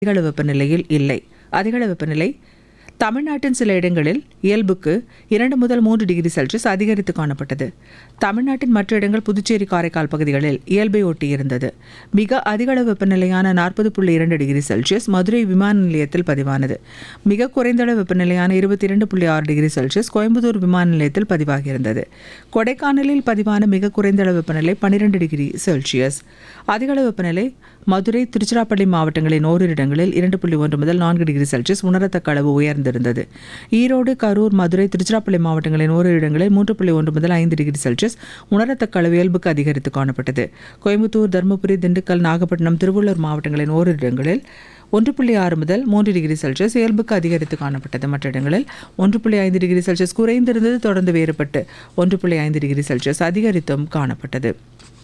அதிகளவு வெப்பநிலையில் இல்லை அதிகளவு வெப்பநிலை தமிழ்நாட்டின் சில இடங்களில் இயல்புக்கு இரண்டு முதல் மூன்று டிகிரி செல்சியஸ் அதிகரித்து காணப்பட்டது தமிழ்நாட்டின் மற்ற இடங்கள் புதுச்சேரி காரைக்கால் பகுதிகளில் இயல்பை ஒட்டி இருந்தது மிக அதிகளவு வெப்பநிலையான நாற்பது புள்ளி இரண்டு டிகிரி செல்சியஸ் மதுரை விமான நிலையத்தில் பதிவானது மிக குறைந்தளவு வெப்பநிலையான இருபத்தி இரண்டு புள்ளி ஆறு டிகிரி செல்சியஸ் கோயம்புத்தூர் விமான நிலையத்தில் பதிவாகியிருந்தது கொடைக்கானலில் பதிவான மிக குறைந்தளவு வெப்பநிலை பன்னிரெண்டு டிகிரி செல்சியஸ் அதிகளவு வெப்பநிலை மதுரை திருச்சிராப்பள்ளி மாவட்டங்களின் ஓரிரு இடங்களில் இரண்டு புள்ளி ஒன்று முதல் நான்கு டிகிரி செல்சியஸ் உணரத்தக்க அளவு உயர்ந்திருந்தது ஈரோடு கரூர் மதுரை திருச்சிராப்பள்ளி மாவட்டங்களின் ஓரிரு இடங்களில் மூன்று புள்ளி ஒன்று முதல் ஐந்து டிகிரி செல்சியஸ் உணரத்தக்க அளவு இயல்புக்கு அதிகரித்து காணப்பட்டது கோயம்புத்தூர் தருமபுரி திண்டுக்கல் நாகப்பட்டினம் திருவள்ளூர் மாவட்டங்களின் ஓரிரு இடங்களில் ஒன்று புள்ளி ஆறு முதல் மூன்று டிகிரி செல்சியஸ் இயல்புக்கு அதிகரித்து காணப்பட்டது மற்ற இடங்களில் ஒன்று புள்ளி ஐந்து டிகிரி செல்சியஸ் குறைந்திருந்தது தொடர்ந்து வேறுபட்டு ஒன்று புள்ளி ஐந்து டிகிரி செல்சியஸ் அதிகரித்தும் காணப்பட்டது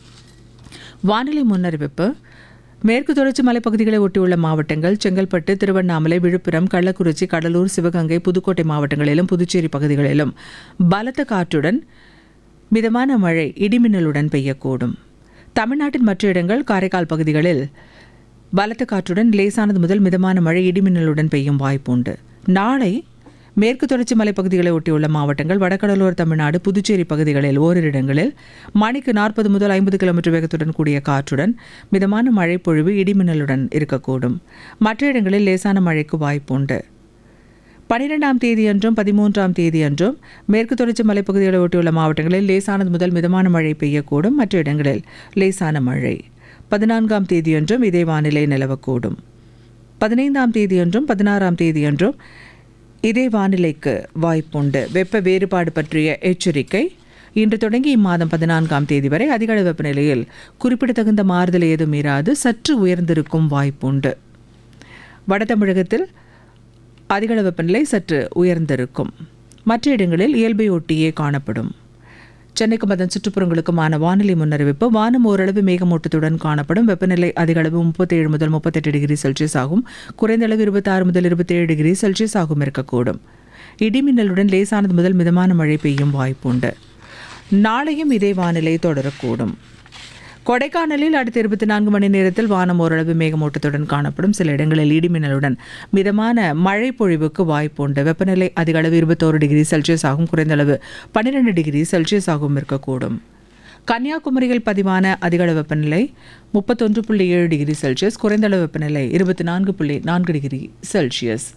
வானிலை முன்னறிவிப்பு மேற்கு தொடர்ச்சி மலைப்பகுதிகளை ஒட்டியுள்ள மாவட்டங்கள் செங்கல்பட்டு திருவண்ணாமலை விழுப்புரம் கள்ளக்குறிச்சி கடலூர் சிவகங்கை புதுக்கோட்டை மாவட்டங்களிலும் புதுச்சேரி பகுதிகளிலும் பலத்த காற்றுடன் மிதமான மழை இடிமின்னலுடன் பெய்யக்கூடும் தமிழ்நாட்டின் மற்ற இடங்கள் காரைக்கால் பகுதிகளில் பலத்த காற்றுடன் லேசானது முதல் மிதமான மழை இடிமின்னலுடன் பெய்யும் வாய்ப்புண்டு நாளை மேற்கு தொடர்ச்சி மலைப்பகுதிகளை ஒட்டியுள்ள மாவட்டங்கள் வடகடலோர தமிழ்நாடு புதுச்சேரி பகுதிகளில் ஓரிரு இடங்களில் மணிக்கு நாற்பது முதல் ஐம்பது கிலோமீட்டர் வேகத்துடன் கூடிய காற்றுடன் மிதமான மழை பொழிவு இடிமின்னலுடன் இருக்கக்கூடும் மற்ற இடங்களில் லேசான மழைக்கு வாய்ப்புண்டு பனிரெண்டாம் தேதியன்றும் பதிமூன்றாம் தேதியன்றும் மேற்கு தொடர்ச்சி மலைப்பகுதிகளை ஒட்டியுள்ள மாவட்டங்களில் லேசானது முதல் மிதமான மழை பெய்யக்கூடும் மற்ற இடங்களில் லேசான மழை பதினான்காம் தேதியன்றும் இதே வானிலை நிலவக்கூடும் பதினைந்தாம் தேதியன்றும் பதினாறாம் தேதியன்றும் இதே வானிலைக்கு வாய்ப்புண்டு வெப்ப வேறுபாடு பற்றிய எச்சரிக்கை இன்று தொடங்கி இம்மாதம் பதினான்காம் தேதி வரை அதிகளவு வெப்பநிலையில் குறிப்பிடத்தகுந்த மாறுதல் ஏதும் இராது சற்று உயர்ந்திருக்கும் வாய்ப்புண்டு வட தமிழகத்தில் அதிகளவு வெப்பநிலை சற்று உயர்ந்திருக்கும் மற்ற இடங்களில் இயல்பை ஒட்டியே காணப்படும் சென்னைக்கும் அதன் சுற்றுப்புறங்களுக்குமான வானிலை முன்னறிவிப்பு வானம் ஓரளவு மேகமூட்டத்துடன் காணப்படும் வெப்பநிலை அதிகளவு முப்பத்தேழு முதல் முப்பத்தெட்டு டிகிரி செல்சியஸ் ஆகும் குறைந்த அளவு இருபத்தாறு முதல் இருபத்தேழு டிகிரி செல்சியஸ் ஆகும் இருக்கக்கூடும் இடிமின்னலுடன் லேசானது முதல் மிதமான மழை பெய்யும் வாய்ப்புண்டு நாளையும் இதே வானிலை தொடரக்கூடும் கொடைக்கானலில் அடுத்த இருபத்தி நான்கு மணி நேரத்தில் வானம் ஓரளவு மேகமூட்டத்துடன் காணப்படும் சில இடங்களில் இடிமின்னலுடன் மிதமான மழை பொழிவுக்கு வாய்ப்புண்டு வெப்பநிலை அதிக அளவு இருபத்தோரு டிகிரி செல்சியஸ் ஆகும் குறைந்த அளவு பன்னிரெண்டு டிகிரி செல்சியஸ் ஆகும் இருக்கக்கூடும் கன்னியாகுமரியில் பதிவான அதிகளவு வெப்பநிலை முப்பத்தொன்று புள்ளி ஏழு டிகிரி செல்சியஸ் குறைந்த அளவு வெப்பநிலை இருபத்தி நான்கு புள்ளி நான்கு டிகிரி செல்சியஸ்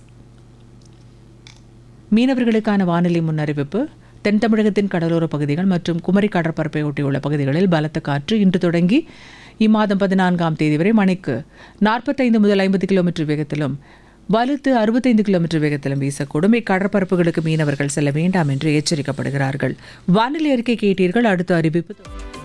மீனவர்களுக்கான வானிலை முன்னறிவிப்பு தென் தமிழகத்தின் கடலோர பகுதிகள் மற்றும் குமரி கடற்பரப்பை ஒட்டியுள்ள பகுதிகளில் பலத்த காற்று இன்று தொடங்கி இம்மாதம் பதினான்காம் தேதி வரை மணிக்கு நாற்பத்தைந்து முதல் ஐம்பது கிலோமீட்டர் வேகத்திலும் வலுத்து அறுபத்தைந்து கிலோமீட்டர் வேகத்திலும் வீசக்கூடும் இக்கடற்பரப்புகளுக்கு மீனவர்கள் செல்ல வேண்டாம் என்று எச்சரிக்கப்படுகிறார்கள் வானிலை அறிக்கை கேட்டீர்கள் அடுத்த அறிவிப்பு